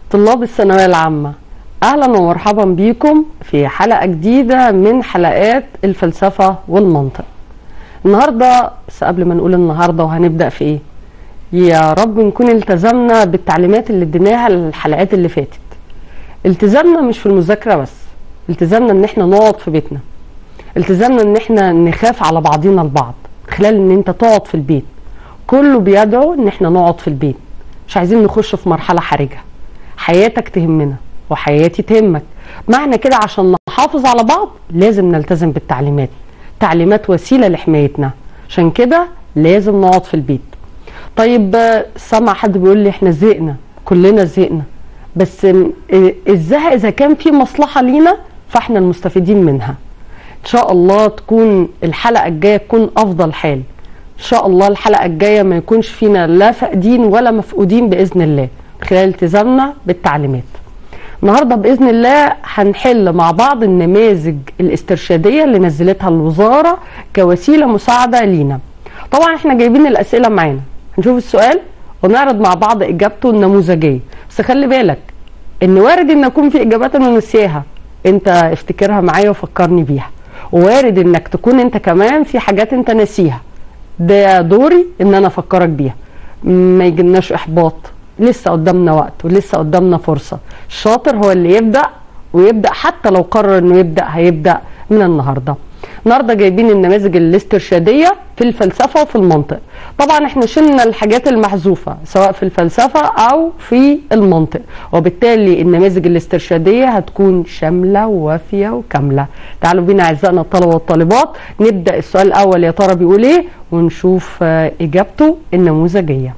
طلاب الثانوية العامة أهلا ومرحبا بكم في حلقة جديدة من حلقات الفلسفة والمنطق النهاردة بس قبل ما نقول النهاردة وهنبدأ في إيه يا رب نكون التزمنا بالتعليمات اللي اديناها الحلقات اللي فاتت التزامنا مش في المذاكرة بس التزامنا ان احنا نقعد في بيتنا التزامنا ان احنا نخاف على بعضينا البعض خلال ان انت تقعد في البيت كله بيدعو ان احنا نقعد في البيت مش عايزين نخش في مرحلة حرجة حياتك تهمنا وحياتي تهمك معنى كده عشان نحافظ على بعض لازم نلتزم بالتعليمات تعليمات وسيلة لحمايتنا عشان كده لازم نقعد في البيت طيب آه، سمع حد بيقول لي احنا زهقنا كلنا زهقنا بس م- آه، الزهق اذا كان في مصلحة لينا فاحنا المستفيدين منها ان شاء الله تكون الحلقة الجاية تكون افضل حال ان شاء الله الحلقة الجاية ما يكونش فينا لا فاقدين ولا مفقودين باذن الله خلال التزامنا بالتعليمات النهارده باذن الله هنحل مع بعض النماذج الاسترشاديه اللي نزلتها الوزاره كوسيله مساعده لينا طبعا احنا جايبين الاسئله معانا هنشوف السؤال ونعرض مع بعض اجابته النموذجيه بس خلي بالك ان وارد ان يكون في اجابات انا نسيها انت افتكرها معايا وفكرني بيها ووارد انك تكون انت كمان في حاجات انت ناسيها ده دوري ان انا افكرك بيها ما يجيلناش احباط لسه قدامنا وقت ولسه قدامنا فرصه الشاطر هو اللي يبدا ويبدا حتى لو قرر انه يبدا هيبدا من النهارده النهارده جايبين النماذج الاسترشاديه في الفلسفه وفي المنطق طبعا احنا شلنا الحاجات المحذوفه سواء في الفلسفه او في المنطق وبالتالي النماذج الاسترشاديه هتكون شامله ووافيه وكامله تعالوا بينا اعزائنا الطلبه والطالبات نبدا السؤال الاول يا ترى بيقول ايه ونشوف آه، اجابته النموذجيه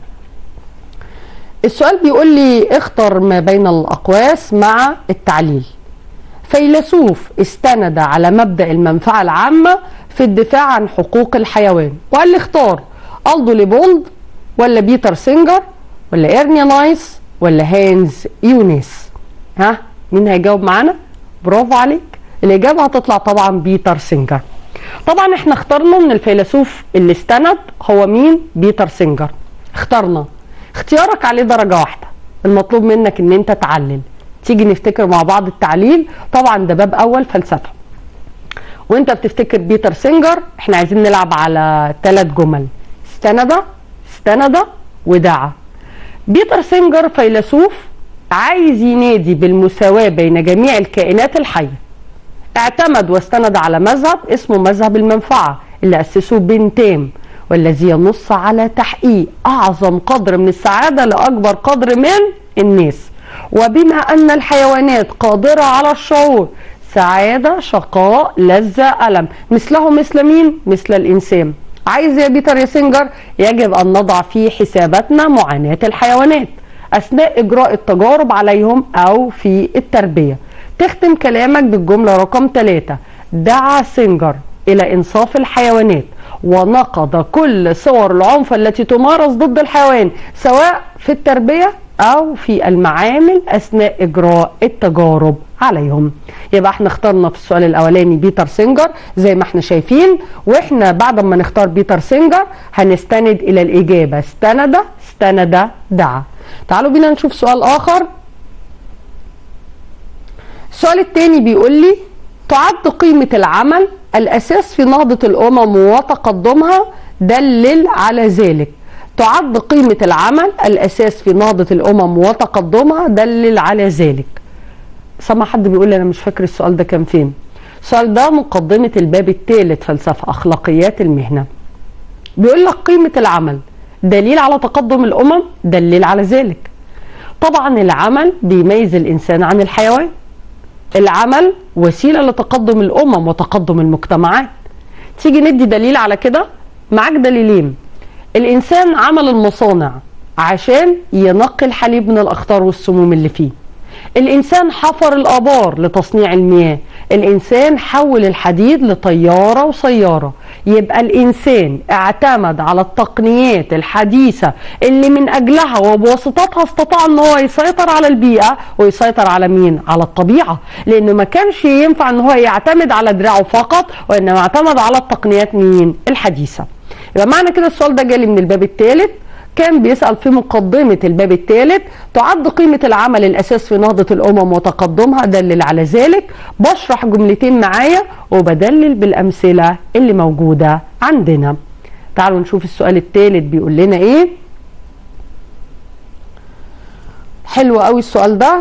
السؤال بيقول لي اختر ما بين الأقواس مع التعليل فيلسوف استند على مبدأ المنفعة العامة في الدفاع عن حقوق الحيوان وقال لي اختار ألدو ليبولد ولا بيتر سينجر ولا إيرنيا نايس ولا هانز يونيس ها مين هيجاوب معانا برافو عليك الإجابة هتطلع طبعا بيتر سينجر طبعا احنا اخترنا من الفيلسوف اللي استند هو مين بيتر سينجر اخترنا اختيارك عليه درجة واحدة المطلوب منك ان انت تعلل تيجي نفتكر مع بعض التعليل طبعا ده باب اول فلسفة وانت بتفتكر بيتر سينجر احنا عايزين نلعب على ثلاث جمل استند استند ودعا بيتر سينجر فيلسوف عايز ينادي بالمساواة بين جميع الكائنات الحية اعتمد واستند على مذهب اسمه مذهب المنفعة اللي أسسوه بنتام والذي ينص على تحقيق أعظم قدر من السعادة لأكبر قدر من الناس وبما أن الحيوانات قادرة على الشعور سعادة شقاء لذة ألم مثله مثل مين؟ مثل الإنسان عايز يا بيتر يا سينجر يجب أن نضع في حساباتنا معاناة الحيوانات أثناء إجراء التجارب عليهم أو في التربية تختم كلامك بالجملة رقم ثلاثة دعا سينجر إلى إنصاف الحيوانات ونقض كل صور العنف التي تمارس ضد الحيوان سواء في التربية أو في المعامل أثناء إجراء التجارب عليهم يبقى احنا اخترنا في السؤال الأولاني بيتر سينجر زي ما احنا شايفين واحنا بعد ما نختار بيتر سينجر هنستند إلى الإجابة استند استند دعا تعالوا بينا نشوف سؤال آخر السؤال التاني بيقول لي تعد قيمة العمل الأساس في نهضة الأمم وتقدمها دلل على ذلك تعد قيمة العمل الأساس في نهضة الأمم وتقدمها دلل على ذلك سمع حد بيقول لي أنا مش فاكر السؤال ده كان فين السؤال ده مقدمة الباب الثالث فلسفة أخلاقيات المهنة بيقول لك قيمة العمل دليل على تقدم الأمم دليل على ذلك طبعا العمل بيميز الإنسان عن الحيوان العمل وسيله لتقدم الامم وتقدم المجتمعات تيجي ندي دليل على كده معاك دليلين الانسان عمل المصانع عشان ينقي الحليب من الاخطار والسموم اللي فيه الانسان حفر الابار لتصنيع المياه الانسان حول الحديد لطياره وسياره يبقى الانسان اعتمد على التقنيات الحديثه اللي من اجلها وبواسطتها استطاع ان هو يسيطر على البيئه ويسيطر على مين على الطبيعه لانه ما كانش ينفع ان هو يعتمد على دراعه فقط وانما اعتمد على التقنيات مين الحديثه يبقى معنى كده السؤال ده جالي من الباب الثالث كان بيسأل في مقدمة الباب الثالث تعد قيمة العمل الأساس في نهضة الأمم وتقدمها دلل على ذلك بشرح جملتين معايا وبدلل بالأمثلة اللي موجودة عندنا تعالوا نشوف السؤال الثالث بيقول لنا إيه حلو قوي السؤال ده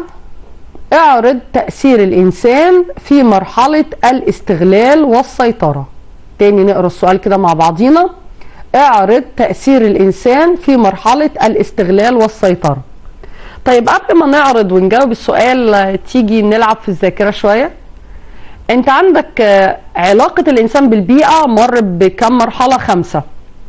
اعرض تأثير الإنسان في مرحلة الاستغلال والسيطرة تاني نقرأ السؤال كده مع بعضينا اعرض تأثير الإنسان في مرحلة الاستغلال والسيطرة طيب قبل ما نعرض ونجاوب السؤال تيجي نلعب في الذاكرة شوية انت عندك علاقة الإنسان بالبيئة مر بكم مرحلة خمسة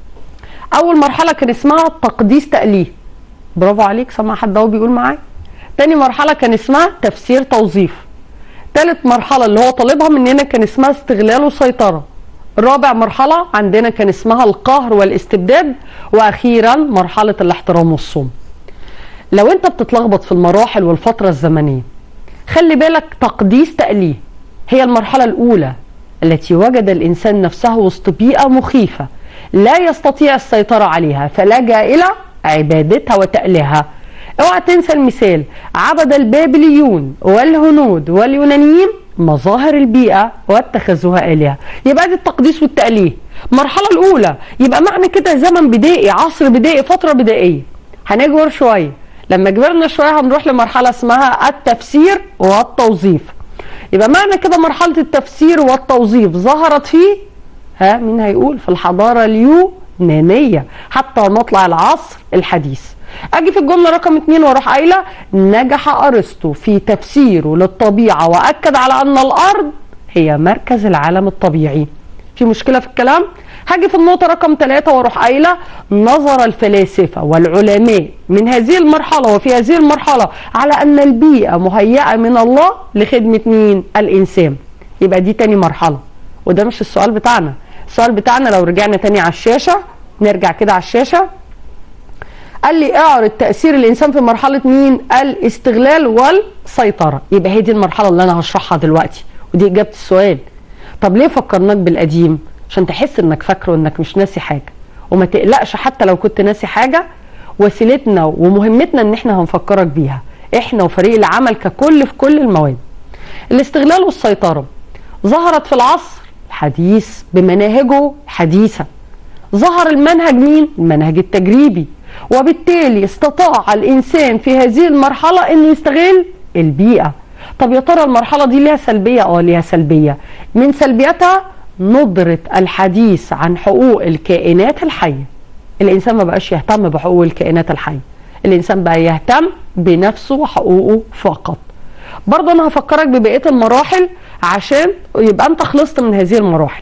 أول مرحلة كان اسمها تقديس تأليه برافو عليك سمع حد اهو بيقول معايا تاني مرحله كان اسمها تفسير توظيف تالت مرحله اللي هو طالبها مننا كان اسمها استغلال وسيطره رابع مرحله عندنا كان اسمها القهر والاستبداد واخيرا مرحله الاحترام والصوم لو انت بتتلخبط في المراحل والفتره الزمنيه خلي بالك تقديس تأليه هي المرحله الاولى التي وجد الانسان نفسه وسط بيئه مخيفه لا يستطيع السيطره عليها فلجأ الى عبادتها وتأليهها اوعى تنسى المثال عبد البابليون والهنود واليونانيين مظاهر البيئة واتخذوها آلهة يبقى دي التقديس والتأليه المرحلة الأولى يبقى معنى كده زمن بدائي عصر بدائي فترة بدائية هنجور شوية لما كبرنا شوية هنروح لمرحلة اسمها التفسير والتوظيف يبقى معنى كده مرحلة التفسير والتوظيف ظهرت فيه ها مين هيقول في الحضارة اليونانية حتى مطلع العصر الحديث اجي في الجمله رقم اتنين واروح قايله نجح ارسطو في تفسيره للطبيعه واكد على ان الارض هي مركز العالم الطبيعي في مشكله في الكلام هاجي في النقطه رقم ثلاثة واروح قايله نظر الفلاسفه والعلماء من هذه المرحله وفي هذه المرحله على ان البيئه مهيئه من الله لخدمه مين الانسان يبقى دي تاني مرحله وده مش السؤال بتاعنا السؤال بتاعنا لو رجعنا تاني على الشاشه نرجع كده على الشاشه قال لي اعرض تاثير الانسان في مرحله مين الاستغلال والسيطره يبقى هي دي المرحله اللي انا هشرحها دلوقتي ودي اجابه السؤال طب ليه فكرناك بالقديم عشان تحس انك فاكره انك مش ناسي حاجه وما تقلقش حتى لو كنت ناسي حاجه وسيلتنا ومهمتنا ان احنا هنفكرك بيها احنا وفريق العمل ككل في كل المواد الاستغلال والسيطره ظهرت في العصر الحديث بمناهجه الحديثه ظهر المنهج مين المنهج التجريبي وبالتالي استطاع الانسان في هذه المرحله انه يستغل البيئه طب يا ترى المرحله دي ليها سلبيه اه ليها سلبيه من سلبياتها ندره الحديث عن حقوق الكائنات الحيه الانسان ما بقاش يهتم بحقوق الكائنات الحيه الانسان بقى يهتم بنفسه وحقوقه فقط برضه انا هفكرك ببقيه المراحل عشان يبقى انت خلصت من هذه المراحل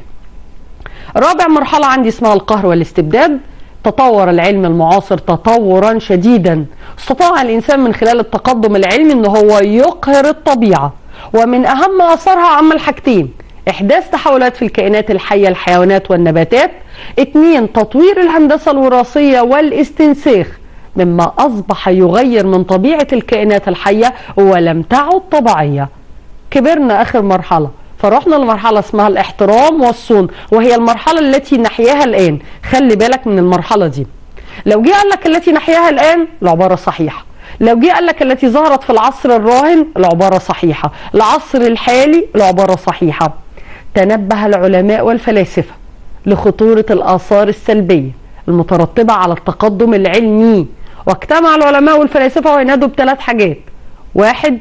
رابع مرحله عندي اسمها القهر والاستبداد تطور العلم المعاصر تطورا شديدا استطاع الانسان من خلال التقدم العلمي ان هو يقهر الطبيعه ومن اهم اثارها عمل حاجتين احداث تحولات في الكائنات الحيه الحيوانات والنباتات اتنين تطوير الهندسه الوراثيه والاستنساخ مما اصبح يغير من طبيعه الكائنات الحيه ولم تعد طبيعيه كبرنا اخر مرحله فرحنا لمرحله اسمها الاحترام والصون وهي المرحله التي نحياها الان خلي بالك من المرحله دي لو جه قال لك التي نحياها الان العباره صحيحه لو جه قال لك التي ظهرت في العصر الراهن العباره صحيحه العصر الحالي العباره صحيحه تنبه العلماء والفلاسفه لخطوره الاثار السلبيه المترتبه على التقدم العلمي واجتمع العلماء والفلاسفه وينادوا بثلاث حاجات واحد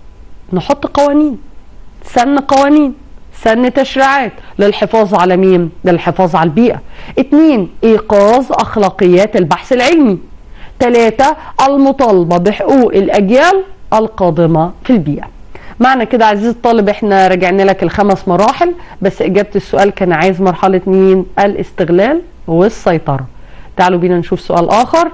نحط قوانين سن قوانين سن تشريعات للحفاظ على مين؟ للحفاظ على البيئة اتنين ايقاظ اخلاقيات البحث العلمي تلاتة المطالبة بحقوق الاجيال القادمة في البيئة معنى كده عزيزي الطالب احنا رجعنا لك الخمس مراحل بس اجابة السؤال كان عايز مرحلة مين؟ الاستغلال والسيطرة تعالوا بينا نشوف سؤال اخر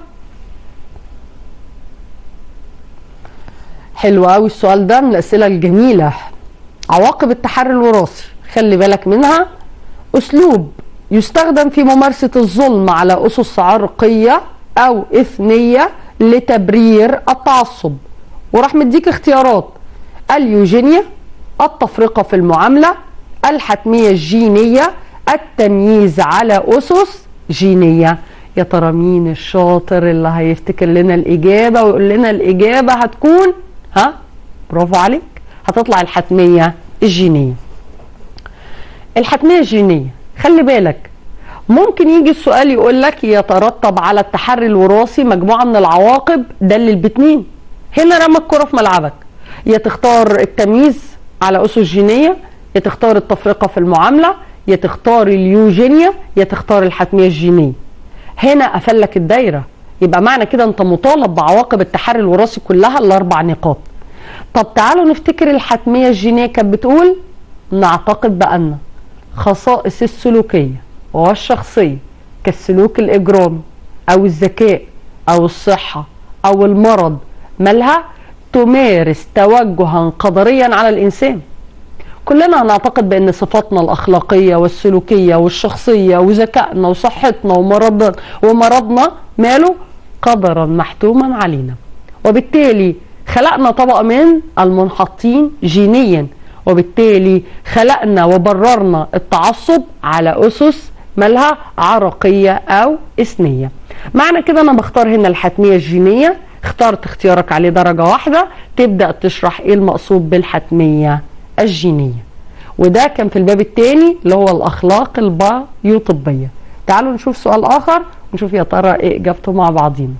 حلو قوي السؤال ده من الاسئله الجميله عواقب التحري الوراثي خلي بالك منها اسلوب يستخدم في ممارسه الظلم على اسس عرقيه او اثنيه لتبرير التعصب وراح مديك اختيارات اليوجينيا التفرقه في المعامله الحتميه الجينيه التمييز على اسس جينيه يا ترى مين الشاطر اللي هيفتكر لنا الاجابه ويقول لنا الاجابه هتكون ها برافو عليك هتطلع الحتميه الجينيه الحتميه الجينيه خلي بالك ممكن يجي السؤال يقول لك يترتب على التحري الوراثي مجموعه من العواقب دلل باتنين هنا رمى الكره في ملعبك يا تختار التمييز على اسس جينيه يا تختار التفرقه في المعامله يا تختار اليوجينيا يا تختار الحتميه الجينيه هنا قفلك الدايره يبقى معنى كده انت مطالب بعواقب التحري الوراثي كلها الاربع نقاط طب تعالوا نفتكر الحتميه الجينيه كانت بتقول نعتقد بان خصائص السلوكيه والشخصيه كالسلوك الاجرامي او الذكاء او الصحه او المرض مالها تمارس توجها قدريا على الانسان كلنا هنعتقد بان صفاتنا الاخلاقيه والسلوكيه والشخصيه وذكائنا وصحتنا ومرضنا ومرضنا ماله قدرا محتوما علينا وبالتالي خلقنا طبقه من المنحطين جينيا وبالتالي خلقنا وبررنا التعصب على اسس مالها عرقيه او اثنيه معنى كده انا بختار هنا الحتميه الجينيه اخترت اختيارك عليه درجه واحده تبدا تشرح ايه المقصود بالحتميه الجينيه وده كان في الباب الثاني اللي هو الاخلاق البيوطبيه تعالوا نشوف سؤال اخر ونشوف يا ترى ايه اجابته مع بعضينا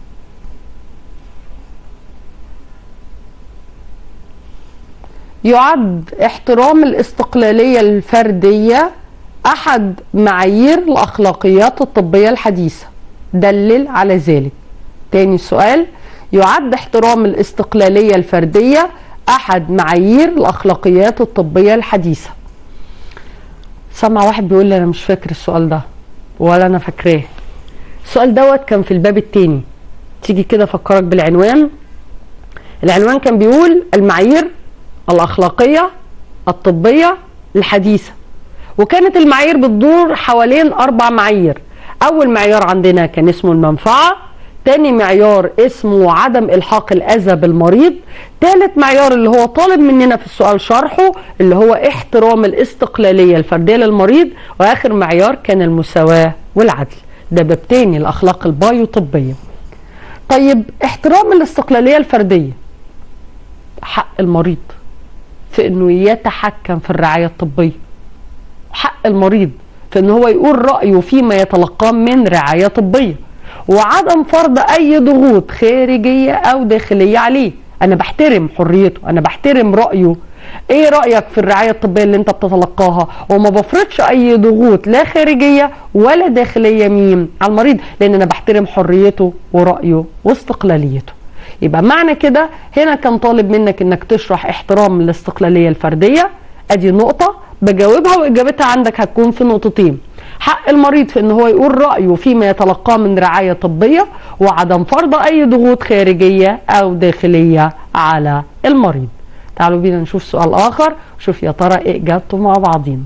يعد احترام الاستقلاليه الفرديه احد معايير الاخلاقيات الطبيه الحديثه دلل على ذلك تاني سؤال يعد احترام الاستقلاليه الفرديه احد معايير الاخلاقيات الطبيه الحديثه سمع واحد بيقول لي انا مش فاكر السؤال ده ولا انا فاكراه السؤال دوت كان في الباب التاني تيجي كده افكرك بالعنوان العنوان كان بيقول المعايير الاخلاقيه الطبيه الحديثه وكانت المعايير بتدور حوالين اربع معايير اول معيار عندنا كان اسمه المنفعه تاني معيار اسمه عدم الحاق الاذى بالمريض تالت معيار اللي هو طالب مننا في السؤال شرحه اللي هو احترام الاستقلاليه الفرديه للمريض واخر معيار كان المساواه والعدل ده باب تاني الاخلاق البايوطبيه طيب احترام الاستقلاليه الفرديه حق المريض في انه يتحكم في الرعايه الطبيه حق المريض في ان هو يقول رايه فيما يتلقاه من رعايه طبيه وعدم فرض اي ضغوط خارجيه او داخليه عليه انا بحترم حريته انا بحترم رايه ايه رايك في الرعايه الطبيه اللي انت بتتلقاها وما بفرضش اي ضغوط لا خارجيه ولا داخليه مين على المريض لان انا بحترم حريته ورايه واستقلاليته يبقى معنى كده هنا كان طالب منك انك تشرح احترام الاستقلاليه الفرديه ادي نقطه بجاوبها واجابتها عندك هتكون في نقطتين حق المريض في ان هو يقول رايه فيما يتلقاه من رعايه طبيه وعدم فرض اي ضغوط خارجيه او داخليه على المريض تعالوا بينا نشوف سؤال اخر شوف يا ترى ايه اجابته مع بعضين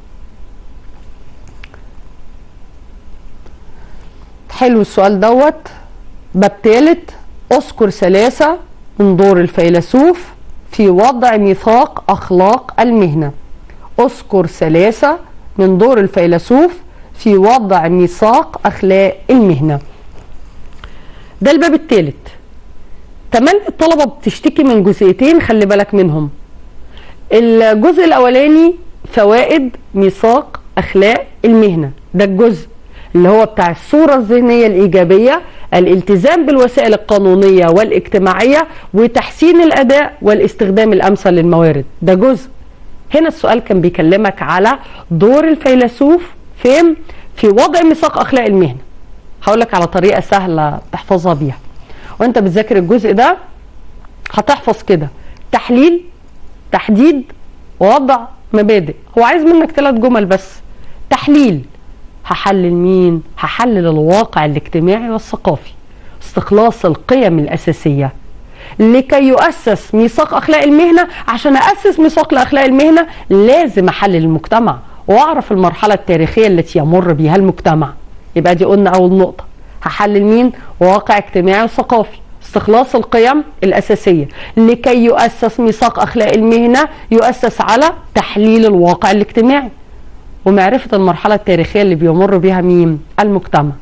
حلو السؤال دوت باب تالت اذكر ثلاثه من دور الفيلسوف في وضع ميثاق اخلاق المهنه اذكر ثلاثه من دور الفيلسوف في وضع ميثاق اخلاق المهنه ده الباب الثالث تمام الطلبه بتشتكي من جزئيتين خلي بالك منهم الجزء الاولاني فوائد ميثاق اخلاق المهنه ده الجزء اللي هو بتاع الصوره الذهنيه الايجابيه الالتزام بالوسائل القانونيه والاجتماعيه وتحسين الاداء والاستخدام الامثل للموارد ده جزء هنا السؤال كان بيكلمك على دور الفيلسوف فين في وضع ميثاق اخلاق المهنه هقول لك على طريقه سهله تحفظها بيها وانت بتذاكر الجزء ده هتحفظ كده تحليل تحديد وضع مبادئ هو عايز منك ثلاث جمل بس تحليل هحلل مين هحلل الواقع الاجتماعي والثقافي استخلاص القيم الاساسيه لكي يؤسس ميثاق اخلاق المهنه عشان اسس ميثاق لاخلاق المهنه لازم احلل المجتمع واعرف المرحله التاريخيه التي يمر بها المجتمع يبقى دي قلنا اول نقطه هحلل مين واقع اجتماعي وثقافي استخلاص القيم الأساسية لكي يؤسس ميثاق أخلاق المهنة يؤسس على تحليل الواقع الاجتماعي ومعرفة المرحلة التاريخية اللي بيمر بها مين المجتمع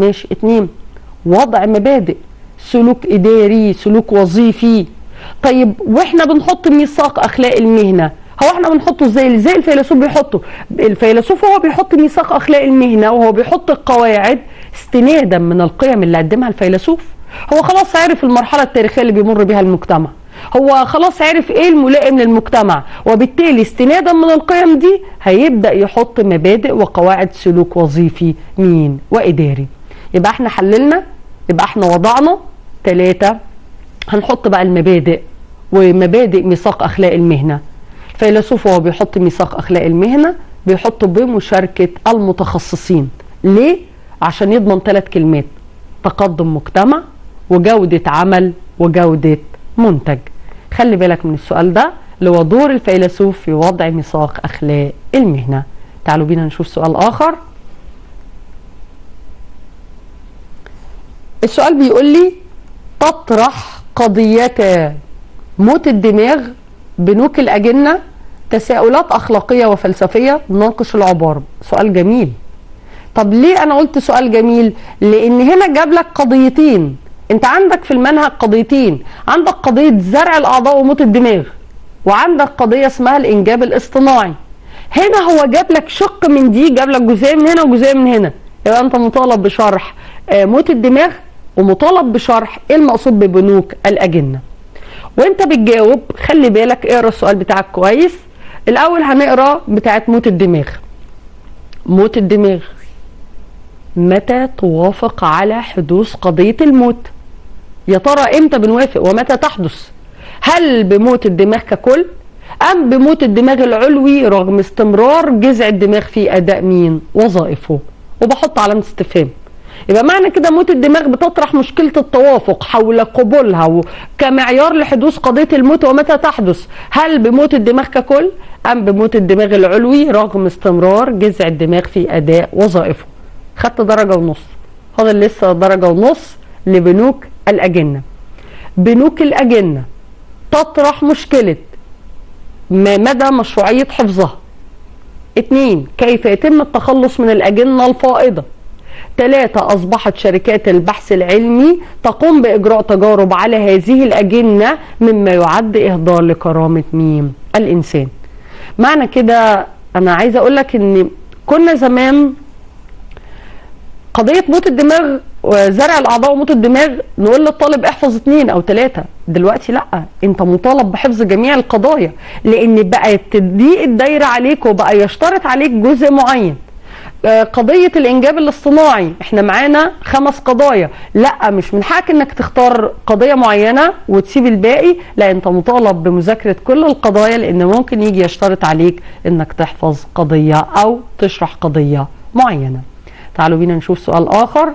ماشي اتنين وضع مبادئ سلوك اداري سلوك وظيفي طيب واحنا بنحط ميثاق اخلاق المهنه هو احنا بنحطه ازاي زي الفيلسوف بيحطه الفيلسوف هو بيحط ميثاق اخلاق المهنه وهو بيحط القواعد استنادا من القيم اللي قدمها الفيلسوف هو خلاص عرف المرحله التاريخيه اللي بيمر بها المجتمع هو خلاص عرف ايه الملائم للمجتمع وبالتالي استنادا من القيم دي هيبدا يحط مبادئ وقواعد سلوك وظيفي مين واداري يبقى احنا حللنا يبقى احنا وضعنا ثلاثة هنحط بقى المبادئ ومبادئ ميثاق اخلاق المهنه الفيلسوف وهو بيحط ميثاق اخلاق المهنه بيحطه بمشاركه المتخصصين ليه عشان يضمن ثلاث كلمات تقدم مجتمع وجوده عمل وجوده منتج خلي بالك من السؤال ده اللي هو دور الفيلسوف في وضع ميثاق اخلاق المهنه تعالوا بينا نشوف سؤال اخر السؤال بيقول لي تطرح قضيتا موت الدماغ بنوك الأجنة تساؤلات أخلاقية وفلسفية ناقش العبارة سؤال جميل طب ليه أنا قلت سؤال جميل لأن هنا جاب لك قضيتين أنت عندك في المنهج قضيتين عندك قضية زرع الأعضاء وموت الدماغ وعندك قضية اسمها الإنجاب الاصطناعي هنا هو جاب لك شق من دي جاب لك جزئية من هنا وجزئية من هنا يبقى أنت مطالب بشرح موت الدماغ ومطالب بشرح ايه المقصود ببنوك الأجنة وانت بتجاوب خلي بالك اقرا السؤال بتاعك كويس الاول هنقرا بتاعت موت الدماغ موت الدماغ متى توافق على حدوث قضية الموت يا ترى امتى بنوافق ومتى تحدث هل بموت الدماغ ككل ام بموت الدماغ العلوي رغم استمرار جذع الدماغ في اداء مين وظائفه وبحط علامة استفهام يبقى معنى كده موت الدماغ بتطرح مشكلة التوافق حول قبولها كمعيار لحدوث قضية الموت ومتى تحدث هل بموت الدماغ ككل أم بموت الدماغ العلوي رغم استمرار جذع الدماغ في أداء وظائفه خدت درجة ونص فاضل لسه درجة ونص لبنوك الأجنة بنوك الأجنة تطرح مشكلة ما مدى مشروعية حفظها اتنين كيف يتم التخلص من الأجنة الفائضة ثلاثة أصبحت شركات البحث العلمي تقوم بإجراء تجارب على هذه الأجنة مما يعد إهدار لكرامة مين؟ الإنسان معنى كده أنا عايزة أقول لك إن كنا زمان قضية موت الدماغ وزرع الأعضاء وموت الدماغ نقول للطالب احفظ اثنين أو ثلاثة دلوقتي لأ أنت مطالب بحفظ جميع القضايا لأن بقت تضيق الدايرة عليك وبقى يشترط عليك جزء معين قضية الإنجاب الاصطناعي احنا معانا خمس قضايا لا مش من حقك انك تختار قضية معينة وتسيب الباقي لا انت مطالب بمذاكرة كل القضايا لان ممكن يجي يشترط عليك انك تحفظ قضية او تشرح قضية معينة تعالوا بينا نشوف سؤال اخر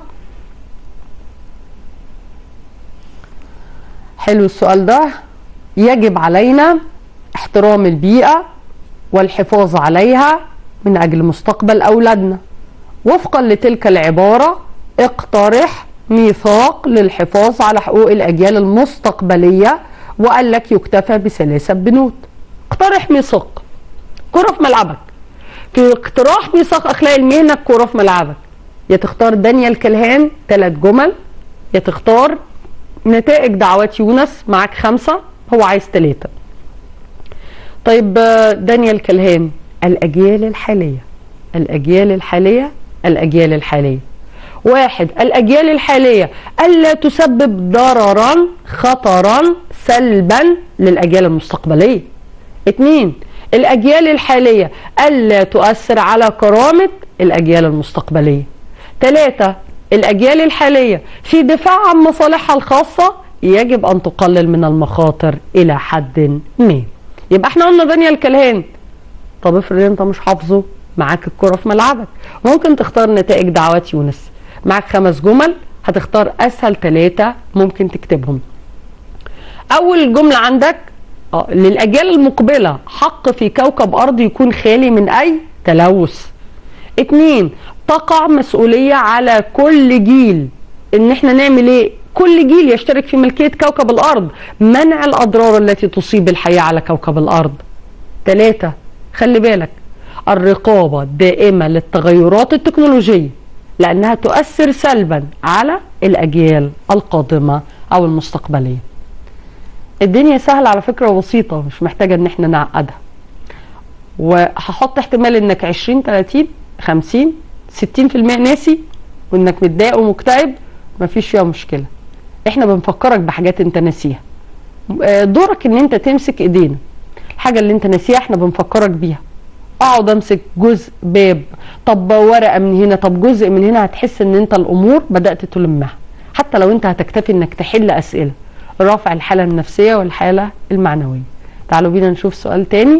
حلو السؤال ده يجب علينا احترام البيئة والحفاظ عليها من أجل مستقبل أولادنا وفقا لتلك العبارة اقترح ميثاق للحفاظ على حقوق الأجيال المستقبلية وقال لك يكتفى بثلاثة بنود اقترح ميثاق كرة في ملعبك في اقتراح ميثاق أخلاق المهنة كرة في ملعبك يا تختار دانيال كلهان ثلاث جمل يا تختار نتائج دعوات يونس معاك خمسة هو عايز ثلاثة طيب دانيال كلهان الأجيال الحالية الأجيال الحالية الأجيال الحالية واحد الأجيال الحالية ألا تسبب ضررا خطرا سلبا للأجيال المستقبلية اثنين الأجيال الحالية ألا تؤثر على كرامة الأجيال المستقبلية ثلاثة الأجيال الحالية في دفاع عن مصالحها الخاصة يجب أن تقلل من المخاطر إلى حد ما يبقى احنا قلنا دانيال كلهان طب افرض انت مش حافظه معاك الكرة في ملعبك ممكن تختار نتائج دعوات يونس معاك خمس جمل هتختار اسهل ثلاثة ممكن تكتبهم اول جملة عندك اه للاجيال المقبلة حق في كوكب ارض يكون خالي من اي تلوث اتنين تقع مسؤولية على كل جيل ان احنا نعمل ايه كل جيل يشترك في ملكية كوكب الارض منع الاضرار التي تصيب الحياة على كوكب الارض ثلاثة خلي بالك الرقابة الدائمة للتغيرات التكنولوجية لانها تؤثر سلبا على الاجيال القادمه او المستقبليه الدنيا سهله على فكره وبسيطه مش محتاجه ان احنا نعقدها وهحط احتمال انك 20 30 50 60% ناسي وانك متضايق ومكتئب مفيش فيها مشكله احنا بنفكرك بحاجات انت ناسيها آه، دورك ان انت تمسك ايدينا الحاجه اللي انت ناسيها احنا بنفكرك بيها اقعد امسك جزء باب طب ورقه من هنا طب جزء من هنا هتحس ان انت الامور بدات تلمها حتى لو انت هتكتفي انك تحل اسئله رافع الحاله النفسيه والحاله المعنويه تعالوا بينا نشوف سؤال تاني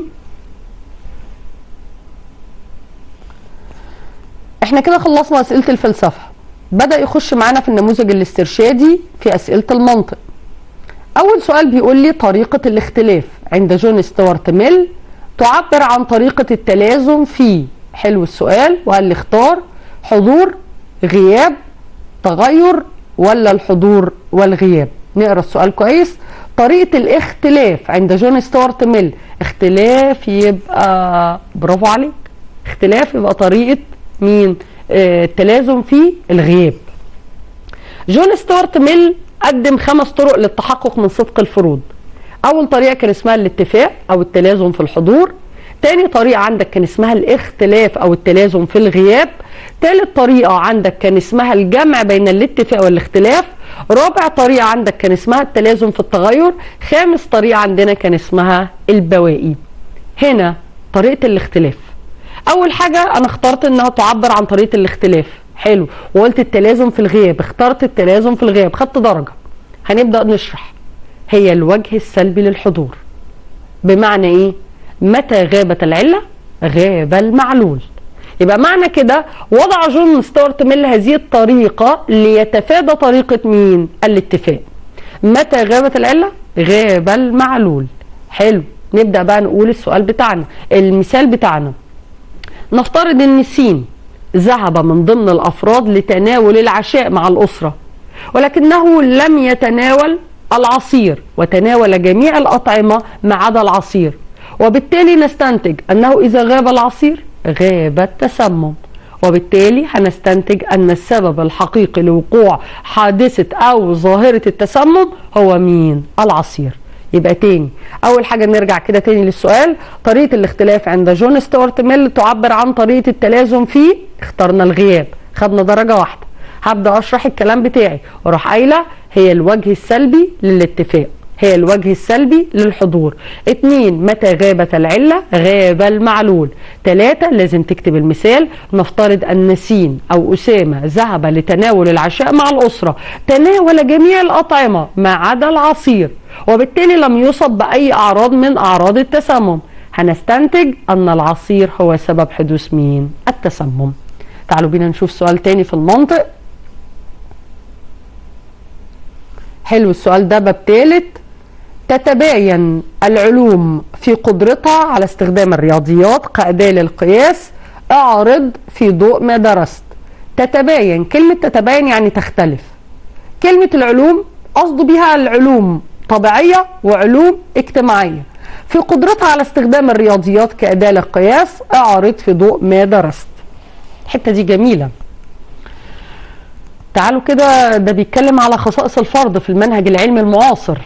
احنا كده خلصنا اسئله الفلسفه بدا يخش معانا في النموذج الاسترشادي في اسئله المنطق اول سؤال بيقول لي طريقه الاختلاف عند جون ستوارت ميل تعبر عن طريقه التلازم في حلو السؤال وقال لي اختار حضور غياب تغير ولا الحضور والغياب نقرا السؤال كويس طريقه الاختلاف عند جون ستوارت ميل اختلاف يبقى برافو عليك اختلاف يبقى طريقه مين آه التلازم في الغياب جون ستوارت ميل قدم خمس طرق للتحقق من صدق الفروض اول طريقه كان اسمها الاتفاق او التلازم في الحضور تاني طريقة عندك كان اسمها الاختلاف أو التلازم في الغياب تالت طريقة عندك كان اسمها الجمع بين الاتفاق والاختلاف رابع طريقة عندك كان اسمها التلازم في التغير خامس طريقة عندنا كان اسمها البوائي هنا طريقة الاختلاف أول حاجة أنا اخترت إنها تعبر عن طريقة الاختلاف حلو وقلت التلازم في الغياب اخترت التلازم في الغياب خدت درجة هنبدأ نشرح هي الوجه السلبي للحضور بمعنى ايه متى غابت العلة غاب المعلول يبقى معنى كده وضع جون ستوارت ميل هذه الطريقة ليتفادى طريقة مين الاتفاق متى غابت العلة غاب المعلول حلو نبدأ بقى نقول السؤال بتاعنا المثال بتاعنا نفترض ان سين ذهب من ضمن الافراد لتناول العشاء مع الاسره ولكنه لم يتناول العصير وتناول جميع الاطعمه ما عدا العصير وبالتالي نستنتج انه اذا غاب العصير غاب التسمم وبالتالي هنستنتج ان السبب الحقيقي لوقوع حادثه او ظاهره التسمم هو مين العصير يبقى تاني اول حاجه نرجع كده تاني للسؤال طريقه الاختلاف عند جون ستوارت ميل تعبر عن طريقه التلازم في اخترنا الغياب خدنا درجه واحده هبدا اشرح الكلام بتاعي واروح قايله هي الوجه السلبي للاتفاق هي الوجه السلبي للحضور اتنين متى غابت العلة غاب المعلول تلاتة لازم تكتب المثال نفترض أن سين أو أسامة ذهب لتناول العشاء مع الأسرة تناول جميع الأطعمة ما عدا العصير وبالتالي لم يصب بأي أعراض من أعراض التسمم هنستنتج أن العصير هو سبب حدوث مين التسمم تعالوا بينا نشوف سؤال تاني في المنطق حلو السؤال ده باب تالت تتباين العلوم في قدرتها على استخدام الرياضيات كأداة للقياس اعرض في ضوء ما درست تتباين كلمة تتباين يعني تختلف كلمة العلوم قصده بها العلوم طبيعية وعلوم اجتماعية في قدرتها على استخدام الرياضيات كأداة للقياس اعرض في ضوء ما درست الحتة دي جميلة تعالوا كده ده بيتكلم على خصائص الفرد في المنهج العلمي المعاصر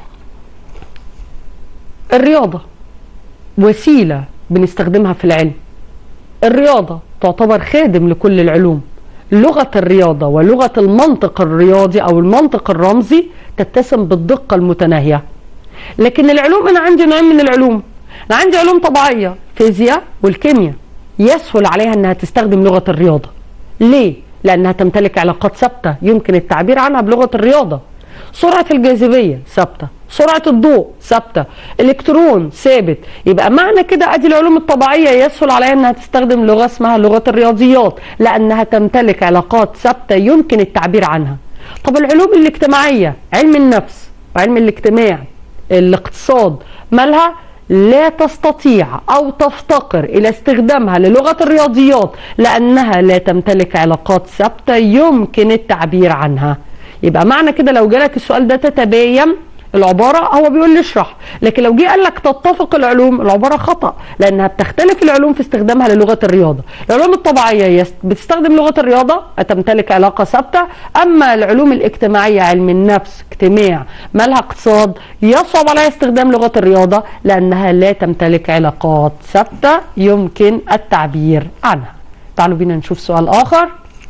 الرياضة وسيلة بنستخدمها في العلم الرياضة تعتبر خادم لكل العلوم لغة الرياضة ولغة المنطق الرياضي أو المنطق الرمزي تتسم بالدقة المتناهية لكن العلوم أنا عندي نوعين من العلوم أنا عندي علوم طبيعية فيزياء والكيمياء يسهل عليها أنها تستخدم لغة الرياضة ليه؟ لأنها تمتلك علاقات ثابتة يمكن التعبير عنها بلغة الرياضة سرعة الجاذبية ثابتة سرعة الضوء ثابتة الكترون ثابت يبقى معنى كده ادي العلوم الطبيعية يسهل عليها انها تستخدم لغة اسمها لغة الرياضيات لانها تمتلك علاقات ثابتة يمكن التعبير عنها طب العلوم الاجتماعية علم النفس وعلم الاجتماع الاقتصاد مالها لا تستطيع او تفتقر الى استخدامها للغه الرياضيات لانها لا تمتلك علاقات ثابته يمكن التعبير عنها يبقى معنى كده لو جالك السؤال ده تتباين العبارة هو بيقول لي اشرح لكن لو جه قال لك تتفق العلوم العبارة خطأ لأنها بتختلف العلوم في استخدامها للغة الرياضة العلوم الطبيعية يست- بتستخدم لغة الرياضة تمتلك علاقة ثابتة أما العلوم الاجتماعية علم النفس اجتماع مالها اقتصاد يصعب عليها استخدام لغة الرياضة لأنها لا تمتلك علاقات ثابتة يمكن التعبير عنها تعالوا بينا نشوف سؤال آخر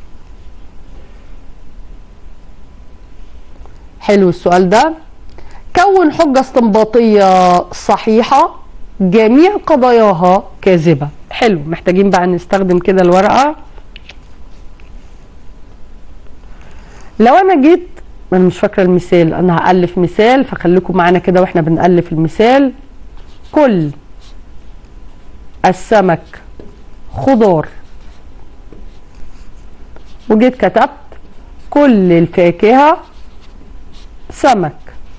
حلو السؤال ده كون حجة استنباطية صحيحة جميع قضاياها كاذبة حلو محتاجين بقى نستخدم كده الورقة لو انا جيت انا مش فاكرة المثال انا هألف مثال فخليكم معانا كده واحنا بنألف المثال كل السمك خضار وجيت كتبت كل الفاكهة سمك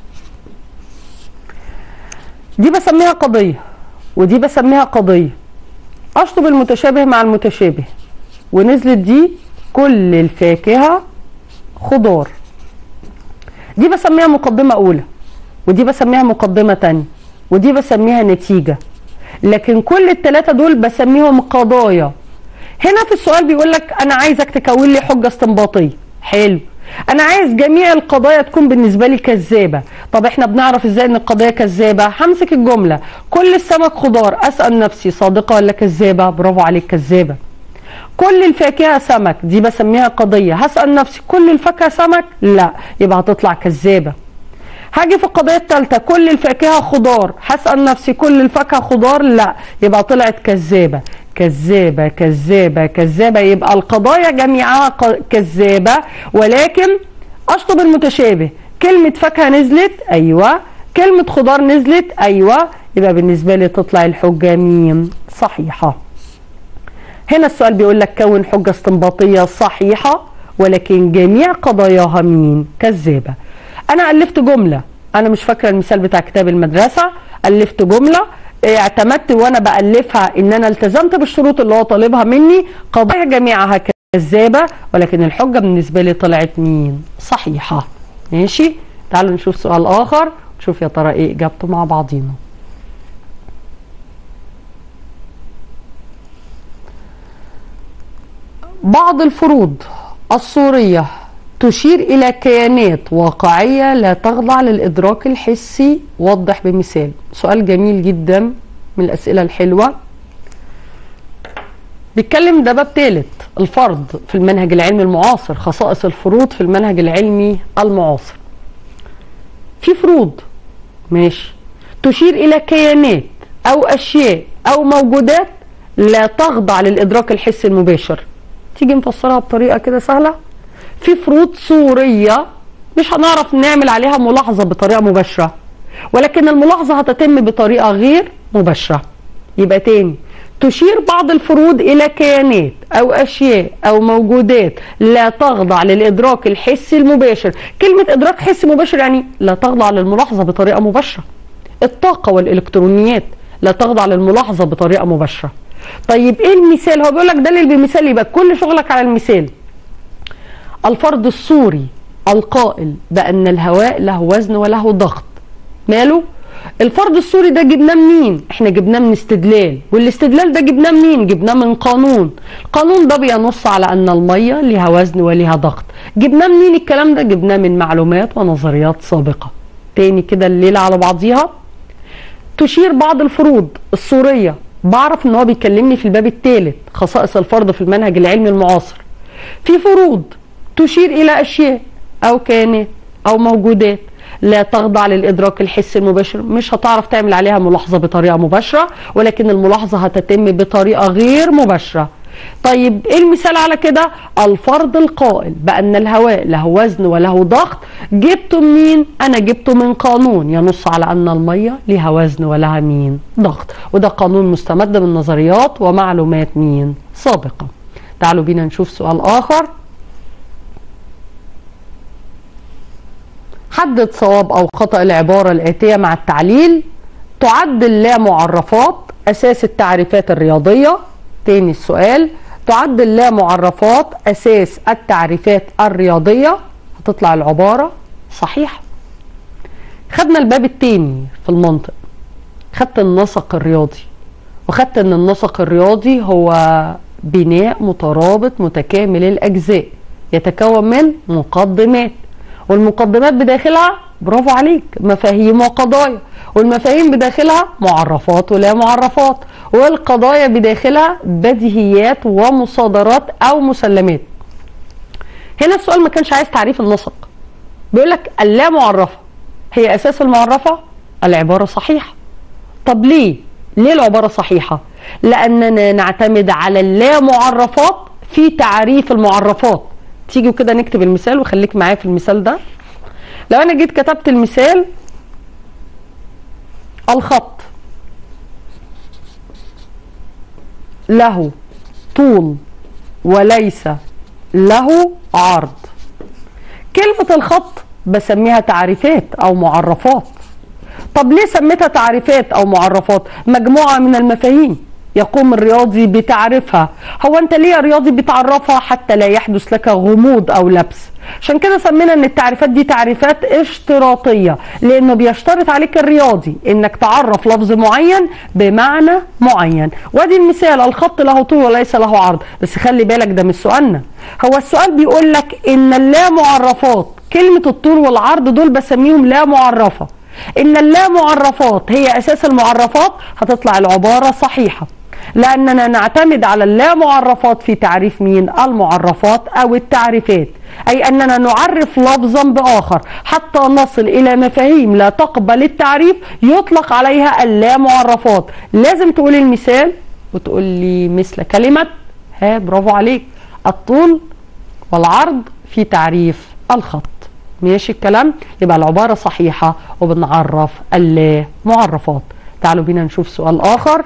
دي بسميها قضية ودي بسميها قضية أشطب المتشابه مع المتشابه ونزلت دي كل الفاكهة خضار دي بسميها مقدمة أولى ودي بسميها مقدمة تانية ودي بسميها نتيجة لكن كل التلاتة دول بسميهم قضايا هنا في السؤال بيقول لك انا عايزك تكون لي حجه استنباطيه حلو انا عايز جميع القضايا تكون بالنسبه لي كذابه طب احنا بنعرف ازاي ان القضيه كذابه همسك الجمله كل السمك خضار اسال نفسي صادقه ولا كذابه برافو عليك كذابه كل الفاكهه سمك دي بسميها قضيه هسال نفسي كل الفاكهه سمك لا يبقى هتطلع كذابه هاجي في القضيه الثالثه كل الفاكهه خضار هسال نفسي كل الفاكهه خضار لا يبقى طلعت كذابه كذابه كذابه كذابه يبقى القضايا جميعها ق- كذابه ولكن اشطب المتشابه كلمه فاكهه نزلت ايوه كلمه خضار نزلت ايوه يبقى بالنسبه لي تطلع الحجه مين صحيحه هنا السؤال بيقول لك كون حجة استنباطية صحيحة ولكن جميع قضاياها مين كذابة أنا ألفت جملة أنا مش فاكرة المثال بتاع كتاب المدرسة ألفت جملة إيه، اعتمدت وأنا بألفها إن أنا التزمت بالشروط اللي هو طالبها مني قضايا جميعها كذابة ولكن الحجة بالنسبة لي طلعت مين صحيحة ماشي تعالوا نشوف سؤال آخر نشوف يا ترى إيه إجابته مع بعضينا بعض الفروض الصورية تشير إلى كيانات واقعية لا تخضع للإدراك الحسي وضح بمثال سؤال جميل جدا من الأسئلة الحلوة بيتكلم ده باب ثالث الفرض في المنهج العلمي المعاصر خصائص الفروض في المنهج العلمي المعاصر في فروض ماشي تشير إلى كيانات أو أشياء أو موجودات لا تخضع للإدراك الحسي المباشر تيجي نفسرها بطريقة كده سهلة في فروض صورية مش هنعرف نعمل عليها ملاحظة بطريقة مباشرة ولكن الملاحظة هتتم بطريقة غير مباشرة يبقى تاني تشير بعض الفروض إلى كيانات أو أشياء أو موجودات لا تخضع للإدراك الحسي المباشر كلمة إدراك حسي مباشر يعني لا تخضع للملاحظة بطريقة مباشرة الطاقة والإلكترونيات لا تخضع للملاحظة بطريقة مباشرة طيب ايه المثال هو بيقول لك دلل بمثال يبقى كل شغلك على المثال الفرد الصوري القائل بأن الهواء له وزن وله ضغط ماله الفرد الصوري ده جبناه منين احنا جبناه من استدلال والاستدلال ده جبناه منين جبناه من قانون القانون ده بينص على ان الميه ليها وزن وليها ضغط جبناه منين الكلام ده جبناه من معلومات ونظريات سابقه تاني كده الليله على بعضيها تشير بعض الفروض الصوريه بعرف ان هو بيكلمني في الباب الثالث خصائص الفرد في المنهج العلمي المعاصر في فروض تشير الى اشياء او كيانات او موجودات لا تخضع للادراك الحسي المباشر مش هتعرف تعمل عليها ملاحظه بطريقه مباشره ولكن الملاحظه هتتم بطريقه غير مباشره طيب ايه المثال على كده الفرد القائل بان الهواء له وزن وله ضغط جبته منين انا جبته من قانون ينص على ان الميه لها وزن ولها مين ضغط وده قانون مستمد من نظريات ومعلومات مين سابقه تعالوا بينا نشوف سؤال اخر حدد صواب او خطا العباره الاتيه مع التعليل تعد اللا معرفات اساس التعريفات الرياضيه تاني السؤال تعد اللا معرفات اساس التعريفات الرياضيه هتطلع العباره صحيحه خدنا الباب التاني في المنطق خدت النسق الرياضي وخدت ان النسق الرياضي هو بناء مترابط متكامل الاجزاء يتكون من مقدمات والمقدمات بداخلها برافو عليك مفاهيم وقضايا والمفاهيم بداخلها معرفات ولا معرفات والقضايا بداخلها بديهيات ومصادرات او مسلمات هنا السؤال ما كانش عايز تعريف النسق بيقول لك اللا معرفه هي اساس المعرفه العباره صحيحه طب ليه ليه العباره صحيحه لاننا نعتمد على اللا معرفات في تعريف المعرفات تيجوا كده نكتب المثال وخليك معايا في المثال ده لو انا جيت كتبت المثال الخط له طول وليس له عرض كلمة الخط بسميها تعريفات أو معرفات طب ليه سميتها تعريفات أو معرفات مجموعة من المفاهيم يقوم الرياضي بتعريفها هو انت ليه يا رياضي بتعرفها حتى لا يحدث لك غموض او لبس عشان كده سمينا ان التعريفات دي تعريفات اشتراطية لانه بيشترط عليك الرياضي انك تعرف لفظ معين بمعنى معين وادي المثال الخط له طول وليس له عرض بس خلي بالك ده مش سؤالنا هو السؤال بيقول لك ان اللا معرفات كلمة الطول والعرض دول بسميهم لا معرفة ان اللا معرفات هي اساس المعرفات هتطلع العبارة صحيحة لأننا نعتمد على اللا معرفات في تعريف مين المعرفات أو التعريفات أي أننا نعرف لفظا بآخر حتى نصل إلى مفاهيم لا تقبل التعريف يطلق عليها اللا معرفات لازم تقول المثال وتقول لي مثل كلمة ها برافو عليك الطول والعرض في تعريف الخط ماشي الكلام يبقى العبارة صحيحة وبنعرف اللا معرفات تعالوا بينا نشوف سؤال آخر